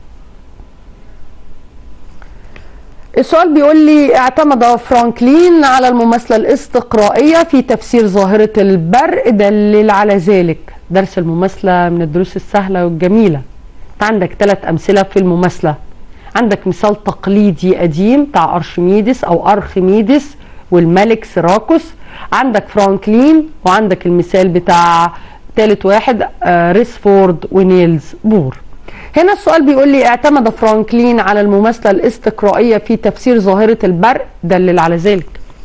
السؤال بيقول لي اعتمد فرانكلين على المماثلة الاستقرائية في تفسير ظاهرة البرق دلل على ذلك درس المماثلة من الدروس السهلة والجميلة عندك ثلاث أمثلة في المماثلة عندك مثال تقليدي قديم بتاع أرشميدس أو أرخميدس والملك سيراكوس عندك فرانكلين وعندك المثال بتاع ثالث واحد آه ريسفورد ونيلز بور هنا السؤال بيقول لي اعتمد فرانكلين على المماثلة الاستقرائية في تفسير ظاهرة البرق دلل على ذلك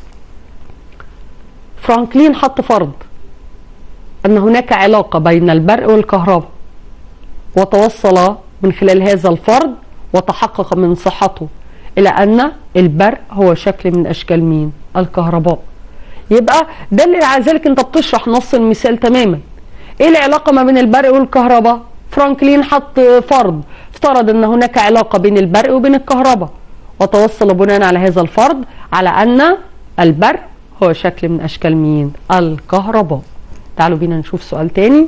فرانكلين حط فرض أن هناك علاقة بين البرق والكهرباء وتوصل من خلال هذا الفرض وتحقق من صحته إلى أن البرق هو شكل من أشكال مين؟ الكهرباء يبقى دلل على ذلك أنت بتشرح نص المثال تماما إيه العلاقة ما بين البرق والكهرباء؟ فرانكلين حط فرض افترض ان هناك علاقه بين البرق وبين الكهرباء وتوصل بناء على هذا الفرض على ان البرق هو شكل من اشكال مين الكهرباء تعالوا بينا نشوف سؤال تاني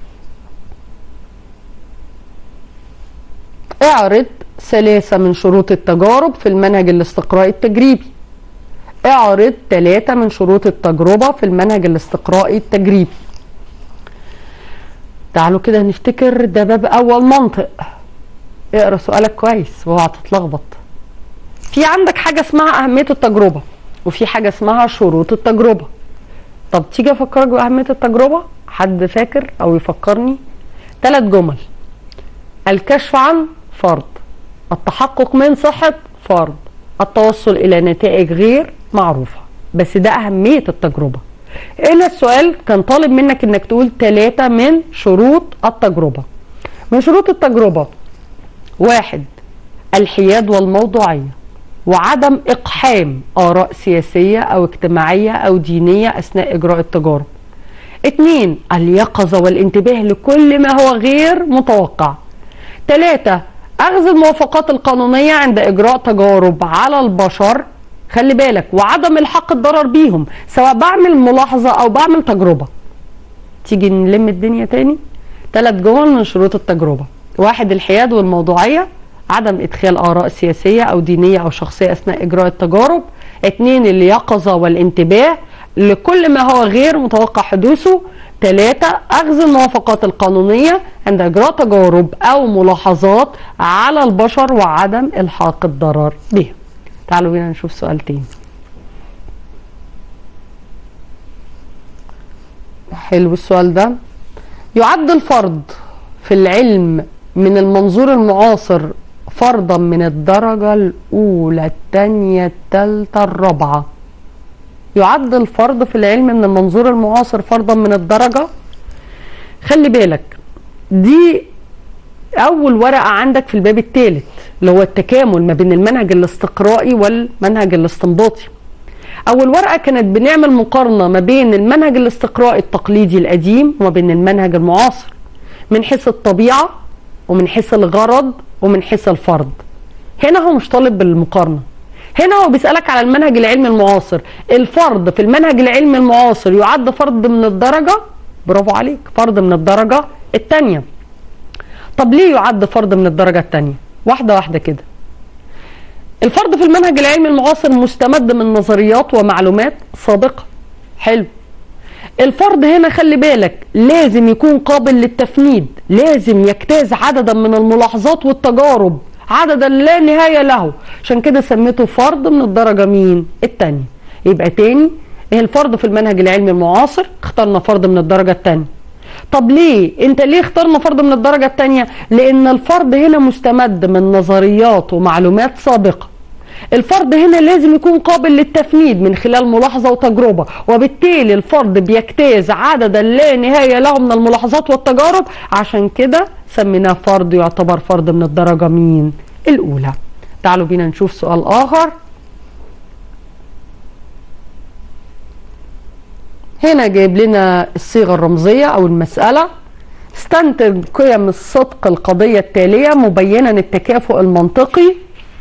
اعرض ثلاثة من شروط التجارب في المنهج الاستقرائي التجريبي اعرض ثلاثة من شروط التجربة في المنهج الاستقرائي التجريبي تعالوا كده نفتكر ده باب اول منطق اقرا سؤالك كويس واوعى تتلخبط في عندك حاجه اسمها اهميه التجربه وفي حاجه اسمها شروط التجربه طب تيجي افكرك باهميه التجربه حد فاكر او يفكرني ثلاث جمل الكشف عن فرض التحقق من صحه فرض التوصل الى نتائج غير معروفه بس ده اهميه التجربه هنا السؤال كان طالب منك انك تقول ثلاثة من شروط التجربة من شروط التجربة واحد الحياد والموضوعية وعدم إقحام آراء سياسية أو اجتماعية أو دينية أثناء إجراء التجارب اتنين اليقظة والانتباه لكل ما هو غير متوقع ثلاثة أخذ الموافقات القانونية عند إجراء تجارب على البشر خلي بالك وعدم الحق الضرر بيهم سواء بعمل ملاحظة أو بعمل تجربة تيجي نلم الدنيا تاني ثلاث جمل من شروط التجربة واحد الحياد والموضوعية عدم إدخال آراء سياسية أو دينية أو شخصية أثناء إجراء التجارب اتنين اليقظة والانتباه لكل ما هو غير متوقع حدوثه ثلاثة أخذ الموافقات القانونية عند إجراء تجارب أو ملاحظات على البشر وعدم إلحاق الضرر بهم تعالوا بينا نشوف سؤال تاني حلو السؤال ده يعد الفرض في العلم من المنظور المعاصر فرضا من الدرجة الأولى الثانية الثالثة الرابعة يعد الفرض في العلم من المنظور المعاصر فرضا من الدرجة خلي بالك دي أول ورقة عندك في الباب الثالث اللي هو التكامل ما بين المنهج الاستقرائي والمنهج الاستنباطي أول ورقة كانت بنعمل مقارنة ما بين المنهج الاستقرائي التقليدي القديم وما بين المنهج المعاصر من حيث الطبيعة ومن حيث الغرض ومن حيث الفرض هنا هو مش طالب بالمقارنة هنا هو بيسألك على المنهج العلمي المعاصر الفرض في المنهج العلمي المعاصر يعد فرض من الدرجة برافو عليك فرض من الدرجة الثانية طب ليه يعد فرض من الدرجة الثانية واحدة واحدة كده الفرض في المنهج العلمي المعاصر مستمد من نظريات ومعلومات سابقة حلو الفرض هنا خلي بالك لازم يكون قابل للتفنيد لازم يجتاز عددا من الملاحظات والتجارب عددا لا نهاية له عشان كده سميته فرض من الدرجة مين التانية يبقى تاني ايه الفرض في المنهج العلمي المعاصر اخترنا فرض من الدرجة التانية طب ليه انت ليه اخترنا فرض من الدرجة التانية لان الفرض هنا مستمد من نظريات ومعلومات سابقة الفرد هنا لازم يكون قابل للتفنيد من خلال ملاحظة وتجربة وبالتالي الفرد بيجتاز عددا لا نهاية له من الملاحظات والتجارب عشان كده سميناه فرد يعتبر فرد من الدرجة مين الأولى تعالوا بينا نشوف سؤال آخر هنا جايب لنا الصيغة الرمزية أو المسألة استنتج قيم الصدق القضية التالية مبينا التكافؤ المنطقي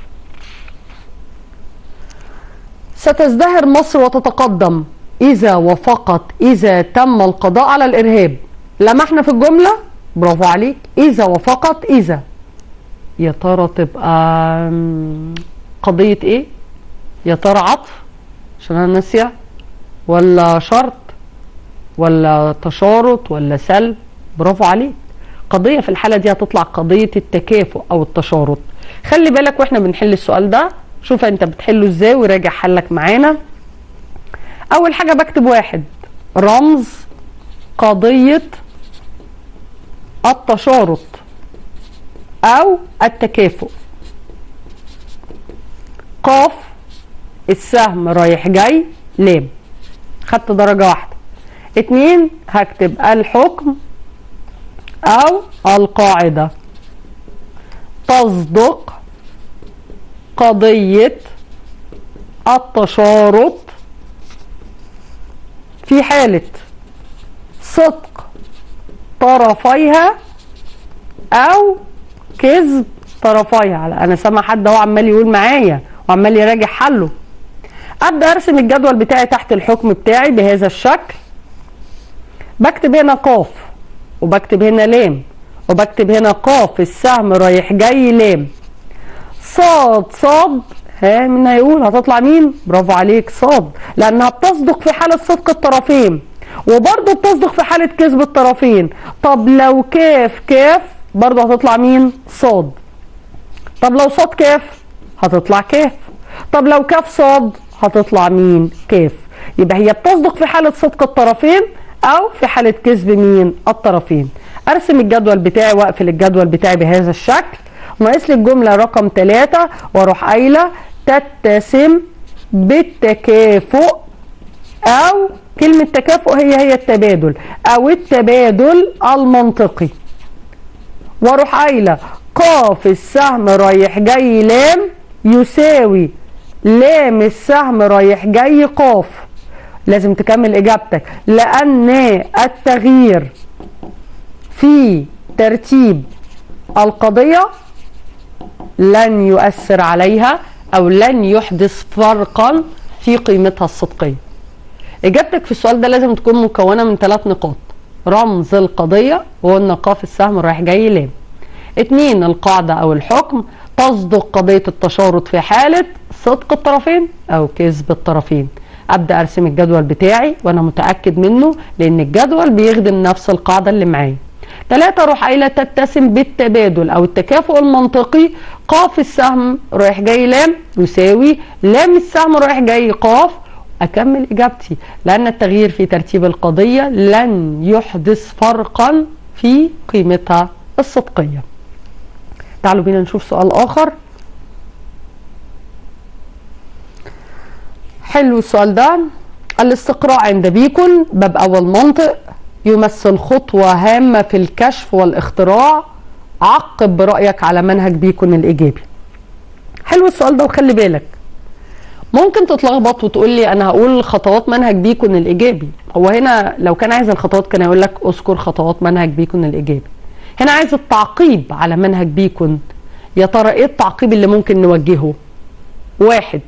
ستزدهر مصر وتتقدم إذا وفقط إذا تم القضاء على الإرهاب لمحنا في الجملة برافو عليك إذا وفقط إذا يا ترى تبقى قضية إيه؟ يا ترى عطف عشان أنا ناسية ولا شرط ولا تشارط ولا سلب برافو عليك قضية في الحالة دي هتطلع قضية التكافؤ أو التشارط خلي بالك واحنا بنحل السؤال ده شوف انت بتحله ازاي وراجع حلك معانا اول حاجه بكتب واحد رمز قضيه التشارط او التكافؤ قاف السهم رايح جاي لام خدت درجه واحده اتنين هكتب الحكم او القاعده تصدق قضية التشارط في حالة صدق طرفيها أو كذب طرفيها أنا سامع حد هو عمال يقول معايا وعمال يراجع حله أبدأ أرسم الجدول بتاعي تحت الحكم بتاعي بهذا الشكل بكتب هنا قاف وبكتب هنا لام وبكتب هنا قاف السهم رايح جاي لام صاد صاد ها مين هيقول هتطلع مين برافو عليك صاد لانها بتصدق في حاله صدق الطرفين وبرضه بتصدق في حاله كذب الطرفين طب لو كاف كاف برضه هتطلع مين صاد طب لو صاد كاف هتطلع كاف طب لو كاف صاد هتطلع مين كاف يبقى هي بتصدق في حاله صدق الطرفين او في حاله كذب مين الطرفين ارسم الجدول بتاعي واقفل الجدول بتاعي بهذا الشكل ناقص لي الجمله رقم ثلاثة واروح قايله تتسم بالتكافؤ او كلمه تكافؤ هي هي التبادل او التبادل المنطقي واروح قايله قاف السهم رايح جاي لام يساوي لام السهم رايح جاي قاف لازم تكمل اجابتك لان التغيير في ترتيب القضيه لن يؤثر عليها او لن يحدث فرقا في قيمتها الصدقيه اجابتك في السؤال ده لازم تكون مكونه من ثلاث نقاط رمز القضيه وقلنا قاف السهم رايح جاي لام اتنين القاعده او الحكم تصدق قضيه التشارط في حاله صدق الطرفين او كذب الطرفين ابدا ارسم الجدول بتاعي وانا متاكد منه لان الجدول بيخدم نفس القاعده اللي معايا ثلاثة روح قايلة تتسم بالتبادل أو التكافؤ المنطقي قاف السهم رايح جاي لام يساوي لام السهم رايح جاي قاف أكمل إجابتي لأن التغيير في ترتيب القضية لن يحدث فرقا في قيمتها الصدقية تعالوا بينا نشوف سؤال آخر حلو السؤال ده الاستقراء عند بيكون باب أول منطق يمثل خطوة هامة في الكشف والاختراع عقب برأيك على منهج بيكون الإيجابي حلو السؤال ده وخلي بالك ممكن تتلخبط وتقول لي انا هقول خطوات منهج بيكون الايجابي هو هنا لو كان عايز الخطوات كان يقول لك اذكر خطوات منهج بيكون الايجابي هنا عايز التعقيب على منهج بيكون يا ترى ايه التعقيب اللي ممكن نوجهه واحد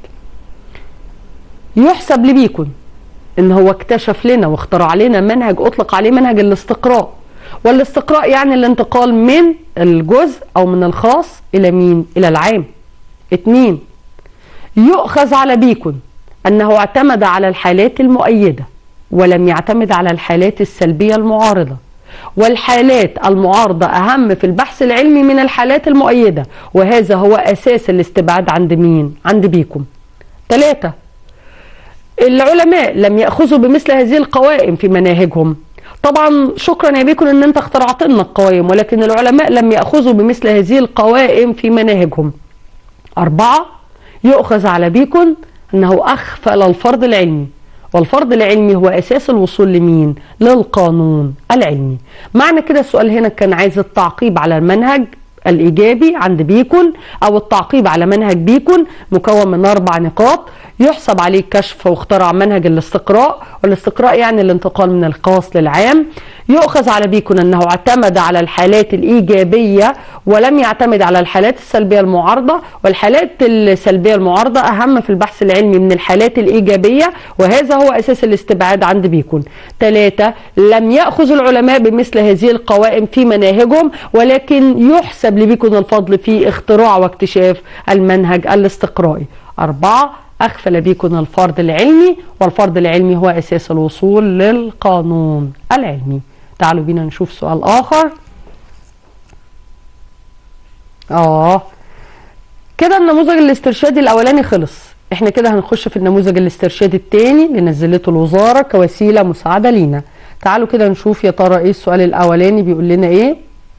يحسب لبيكون ان هو اكتشف لنا واخترع لنا منهج اطلق عليه منهج الاستقراء والاستقراء يعني الانتقال من الجزء او من الخاص الى مين الى العام اتنين يؤخذ على بيكون انه اعتمد على الحالات المؤيده ولم يعتمد على الحالات السلبيه المعارضه والحالات المعارضه اهم في البحث العلمي من الحالات المؤيده وهذا هو اساس الاستبعاد عند مين عند بيكون ثلاثة العلماء لم ياخذوا بمثل هذه القوائم في مناهجهم طبعا شكرا يا بيكون ان انت اخترعت لنا القوائم ولكن العلماء لم ياخذوا بمثل هذه القوائم في مناهجهم أربعة يؤخذ على بيكون أنه أخفل الفرض العلمي والفرض العلمي هو أساس الوصول لمين؟ للقانون العلمي معنى كده السؤال هنا كان عايز التعقيب على المنهج الإيجابي عند بيكون أو التعقيب على منهج بيكون مكون من أربع نقاط يحسب عليه كشف واختراع منهج الاستقراء والاستقراء يعني الانتقال من الخاص للعام يؤخذ على بيكون أنه اعتمد على الحالات الإيجابية ولم يعتمد على الحالات السلبية المعارضة والحالات السلبية المعارضة أهم في البحث العلمي من الحالات الإيجابية وهذا هو أساس الاستبعاد عند بيكون ثلاثة لم يأخذ العلماء بمثل هذه القوائم في مناهجهم ولكن يحسب لبيكون الفضل في اختراع واكتشاف المنهج الاستقرائي أربعة أغفل بيكون الفرض العلمي والفرض العلمي هو أساس الوصول للقانون العلمي تعالوا بينا نشوف سؤال آخر آه كده النموذج الاسترشادي الأولاني خلص احنا كده هنخش في النموذج الاسترشادي الثاني اللي نزلته الوزارة كوسيلة مساعدة لينا تعالوا كده نشوف يا ترى ايه السؤال الأولاني بيقول لنا ايه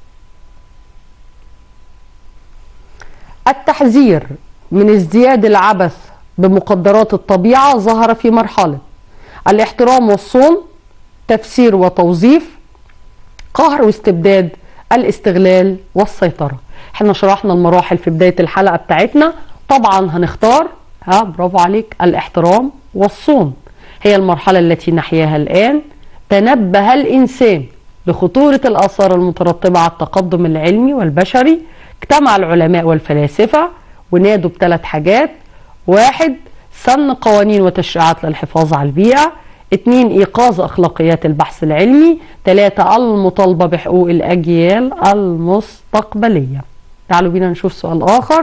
التحذير من ازدياد العبث بمقدرات الطبيعة ظهر في مرحلة الاحترام والصون تفسير وتوظيف قهر واستبداد الاستغلال والسيطرة احنا شرحنا المراحل في بداية الحلقة بتاعتنا طبعا هنختار ها برافو عليك الاحترام والصون هي المرحلة التي نحياها الآن تنبه الإنسان لخطورة الآثار المترتبة على التقدم العلمي والبشري اجتمع العلماء والفلاسفة ونادوا بثلاث حاجات واحد سن قوانين وتشريعات للحفاظ على البيئة اتنين إيقاظ أخلاقيات البحث العلمي تلاتة المطالبة بحقوق الأجيال المستقبلية تعالوا بينا نشوف سؤال آخر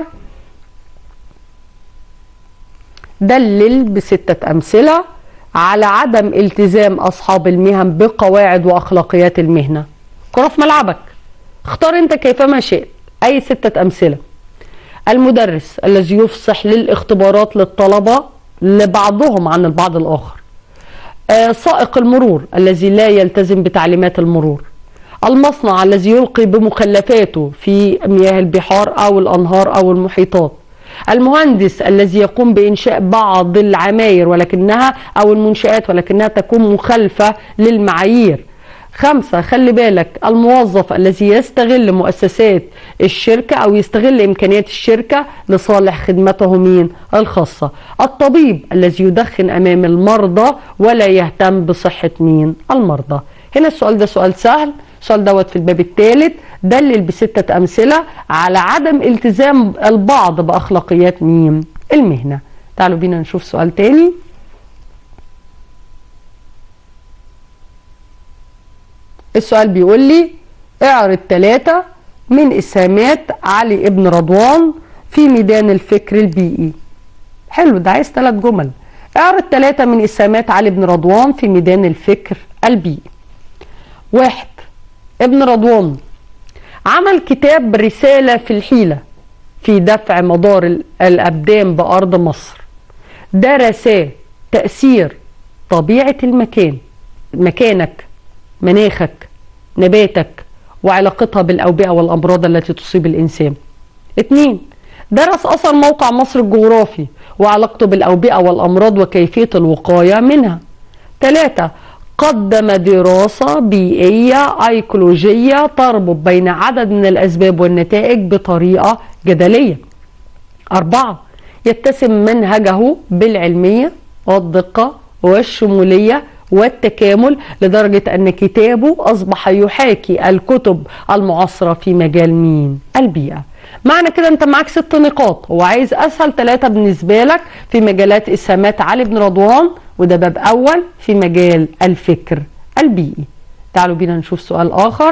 دلل بستة أمثلة على عدم التزام أصحاب المهن بقواعد وأخلاقيات المهنة كرة في ملعبك اختار أنت كيفما شئت أي ستة أمثلة المدرس الذي يفصح للاختبارات للطلبة لبعضهم عن البعض الآخر آه سائق المرور الذي لا يلتزم بتعليمات المرور المصنع الذي يلقي بمخلفاته في مياه البحار أو الأنهار أو المحيطات المهندس الذي يقوم بإنشاء بعض العماير ولكنها أو المنشآت ولكنها تكون مخالفة للمعايير خمسة خلي بالك الموظف الذي يستغل مؤسسات الشركة أو يستغل إمكانيات الشركة لصالح خدمته مين الخاصة الطبيب الذي يدخن أمام المرضى ولا يهتم بصحة مين المرضى هنا السؤال ده سؤال سهل السؤال دوت في الباب الثالث دلل بستة أمثلة على عدم التزام البعض بأخلاقيات مين المهنة تعالوا بينا نشوف سؤال تاني السؤال بيقول لي اعرض ثلاثة من إسهامات علي ابن رضوان في ميدان الفكر البيئي حلو ده عايز ثلاث جمل اعرض ثلاثة من إسهامات علي بن رضوان في ميدان الفكر البيئي واحد ابن رضوان عمل كتاب رسالة في الحيلة في دفع مدار الأبدان بأرض مصر درس تأثير طبيعة المكان مكانك مناخك نباتك وعلاقتها بالأوبئة والأمراض التي تصيب الإنسان اتنين درس أثر موقع مصر الجغرافي وعلاقته بالأوبئة والأمراض وكيفية الوقاية منها ثلاثة قدم دراسة بيئية أيكولوجية تربط بين عدد من الأسباب والنتائج بطريقة جدلية أربعة يتسم منهجه بالعلمية والدقة والشمولية والتكامل لدرجة أن كتابه أصبح يحاكي الكتب المعاصرة في مجال مين؟ البيئة معنى كده انت معاك ست نقاط هو عايز اسهل ثلاثة بالنسبة لك في مجالات اسهامات علي بن رضوان وده باب اول في مجال الفكر البيئي تعالوا بينا نشوف سؤال اخر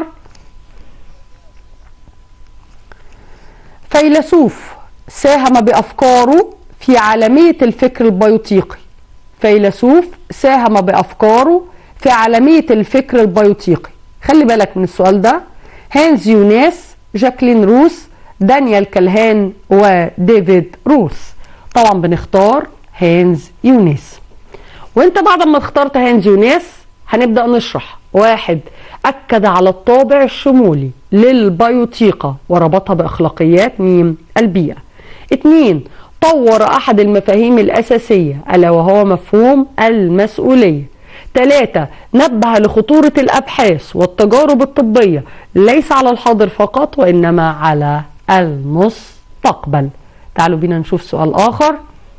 فيلسوف ساهم بافكاره في عالمية الفكر البيوتيقي فيلسوف ساهم بافكاره في عالمية الفكر البيوتيقي خلي بالك من السؤال ده هانز يوناس جاكلين روس دانيال كالهان وديفيد روس طبعا بنختار هانز يوناس وانت بعد ما اخترت هانز يوناس هنبدأ نشرح واحد أكد على الطابع الشمولي للبيوتيقة وربطها بأخلاقيات ميم البيئة اتنين طور أحد المفاهيم الأساسية ألا وهو مفهوم المسؤولية ثلاثة نبه لخطورة الأبحاث والتجارب الطبية ليس على الحاضر فقط وإنما على المستقبل تعالوا بينا نشوف سؤال آخر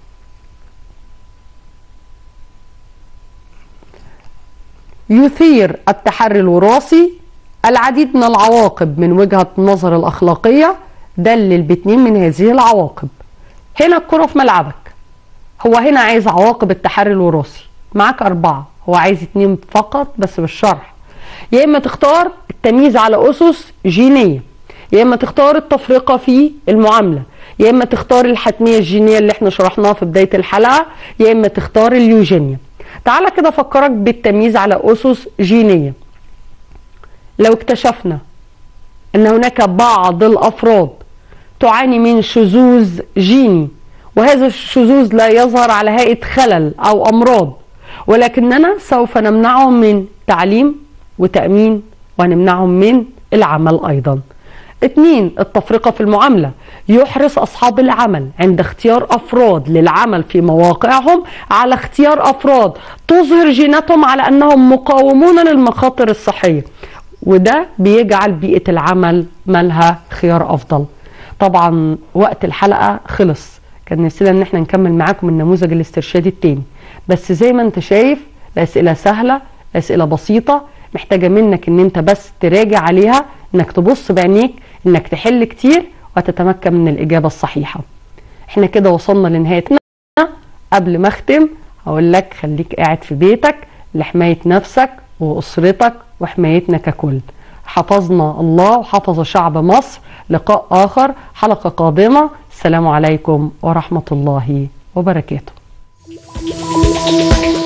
يثير التحري الوراثي العديد من العواقب من وجهة نظر الأخلاقية دلل باتنين من هذه العواقب هنا الكرة في ملعبك هو هنا عايز عواقب التحري الوراثي معاك أربعة هو عايز اتنين فقط بس بالشرح يا إما تختار التمييز على أسس جينية يا إما تختار التفرقة في المعاملة يا إما تختار الحتمية الجينية اللي احنا شرحناها في بداية الحلقة يا إما تختار اليوجينيا تعالى كده أفكرك بالتمييز على أسس جينية لو اكتشفنا أن هناك بعض الأفراد تعاني من شذوذ جيني وهذا الشذوذ لا يظهر على هيئة خلل أو أمراض ولكننا سوف نمنعهم من تعليم وتأمين ونمنعهم من العمل أيضا اتنين التفرقة في المعاملة يحرص أصحاب العمل عند اختيار أفراد للعمل في مواقعهم على اختيار أفراد تظهر جيناتهم على أنهم مقاومون للمخاطر الصحية وده بيجعل بيئة العمل مالها خيار أفضل طبعا وقت الحلقة خلص كان نفسنا ان احنا نكمل معاكم النموذج الاسترشادي التاني بس زي ما انت شايف الاسئله سهله اسئله بسيطه محتاجه منك ان انت بس تراجع عليها انك تبص بعينيك انك تحل كتير وتتمكن من الاجابه الصحيحه احنا كده وصلنا لنهايتنا قبل ما اختم هقول لك خليك قاعد في بيتك لحمايه نفسك واسرتك وحمايتنا ككل حفظنا الله وحفظ شعب مصر لقاء اخر حلقه قادمه السلام عليكم ورحمه الله وبركاته